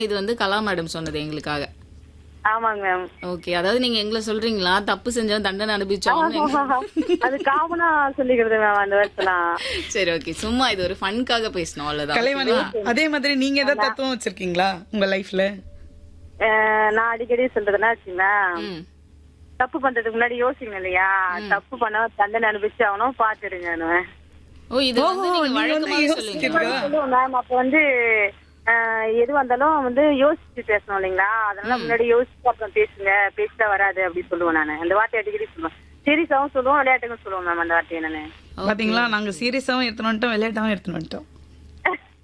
இது வந்து கலா மேடம் சொன்னது எங்களுக்காக ஆமாங்க மேம் ஓகே அதாவது நீங்க எங்களை சொல்றீங்களா தப்பு செஞ்சோம் தண்டனை அனுபவிச்சோம் அது காமனா சொல்லிக்கிறது மேம் அந்த வருஷம்லாம் சரி ஓகே சும்மா இது ஒரு ஃபன்காக பேசணும் அவ்வளவுதான் கலைவாணி ஓகேவா? அதே மாதிரி நீங்க ஏதாவது தத்துவம் வச்சிருக்கீங்களா உங்க லைஃப்ல அஹ் நான் அடிக்கடி சொல்றதுன்னா வச்சுங்களேன் ம். தப்பு பண்றதுக்கு முன்னாடி யோசிக்கணும் இல்லையா தப்பு பண்ண தண்டனை அனுபவிச்சு அவனும் பாத்துடுங்க ஓ இது வந்து ஓஹோ, நீங்க நீங்க வந்து வழக்கமாக சொல்லுங்க யோசிக்கிறீங்களா? சொல்லுவோம் மேம் அப்ப வந்து அஹ், எது வந்தாலும் வந்து யோசிச்சு பேசணும் இல்லைங்களா அதனால முன்னாடி யோசிச்சு அப்புறம் பேசுங்க பேசிட்டா வராது அப்படி சொல்லுவேன் நானு அந்த வார்த்தை அடிக்கடி சொல்லுவேன் சீரியஸாவும் சொல்லுவோம் விளையாட்டுக்கும் சொல்லுவோம் மேம் அந்த வார்த்தையை நானு பாத்தீங்களா நாங்க சீரியஸாவும் எடுத்துன்னு வந்துட்டோம் விளையாட்டாவும் எடுத்துன்னு வந்துட்டோம்